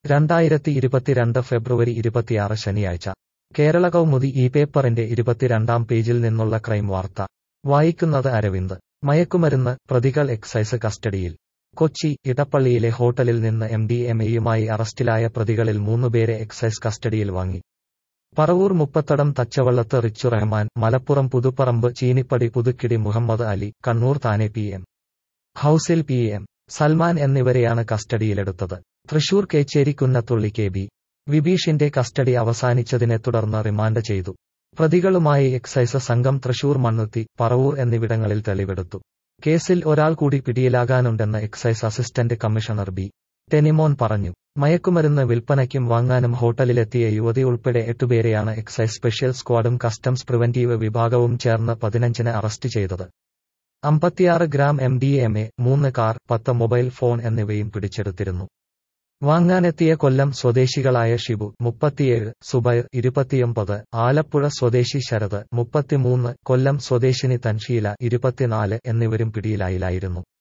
രണ്ടായിരത്തി ഇരുപത്തിരണ്ട് ഫെബ്രുവരി ഇരുപത്തിയാറ് ശനിയാഴ്ച കേരള കൗമുദി ഈ പേപ്പറിന്റെ ഇരുപത്തിരണ്ടാം പേജിൽ നിന്നുള്ള ക്രൈം വാർത്ത വായിക്കുന്നത് അരവിന്ദ് മയക്കുമരുന്ന് പ്രതികൾ എക്സൈസ് കസ്റ്റഡിയിൽ കൊച്ചി ഇടപ്പള്ളിയിലെ ഹോട്ടലിൽ നിന്ന് എം ഡി എം എയുമായി അറസ്റ്റിലായ പ്രതികളിൽ മൂന്നുപേരെ എക്സൈസ് കസ്റ്റഡിയിൽ വാങ്ങി പറവൂർ മുപ്പത്തടം തച്ചവള്ളത്ത് റിച്ചു റഹ്മാൻ മലപ്പുറം പുതുപ്പറമ്പ് ചീനിപ്പടി പുതുക്കിടി മുഹമ്മദ് അലി കണ്ണൂർ താനെ പി എം ഹൌസിൽ പി എം സൽമാൻ എന്നിവരെയാണ് കസ്റ്റഡിയിലെടുത്തത് തൃശൂർ കേച്ചേരി കുന്നത്തുള്ളി കെ ബി വിബീഷിന്റെ കസ്റ്റഡി അവസാനിച്ചതിനെ തുടർന്ന് റിമാൻഡ് ചെയ്തു പ്രതികളുമായി എക്സൈസ് സംഘം തൃശൂർ മണ്ണുത്തി പറവൂർ എന്നിവിടങ്ങളിൽ തെളിവെടുത്തു കേസിൽ ഒരാൾ കൂടി പിടിയിലാകാനുണ്ടെന്ന് excise assistant commissioner B Tenimon പറഞ്ഞു മയക്കുമരുന്ന് വിൽപ്പനയ്ക്കും വാങ്ങാനും ഹോട്ടലിലെത്തിയ യുവതി ഉൾപ്പെടെ എട്ടുപേരെയാണ് എക്സൈസ് സ്പെഷ്യൽ സ്ക്വാഡും കസ്റ്റംസ് പ്രിവന്റീവ് വിഭാഗവും ചേർന്ന് പതിനഞ്ചിന് അറസ്റ്റ് ചെയ്തത് അമ്പത്തിയാറ് gram M D M A മൂന്ന് കാർ പത്ത് മൊബൈൽ ഫോൺ എന്നിവയും പിടിച്ചെടുത്തിരുന്നു വാങ്ങാനെത്തിയ കൊല്ലം സ്വദേശികളായ ഷിബു മുപ്പത്തിയേഴ് സുബൈർ ഇരുപത്തിയൊമ്പത് ആലപ്പുഴ സ്വദേശി ശരത് മുപ്പത്തിമൂന്ന് കൊല്ലം സ്വദേശിനി തൻഷീല ഇരുപത്തിനാല് എന്നിവരും പിടിയിലായില്ലായിരുന്നു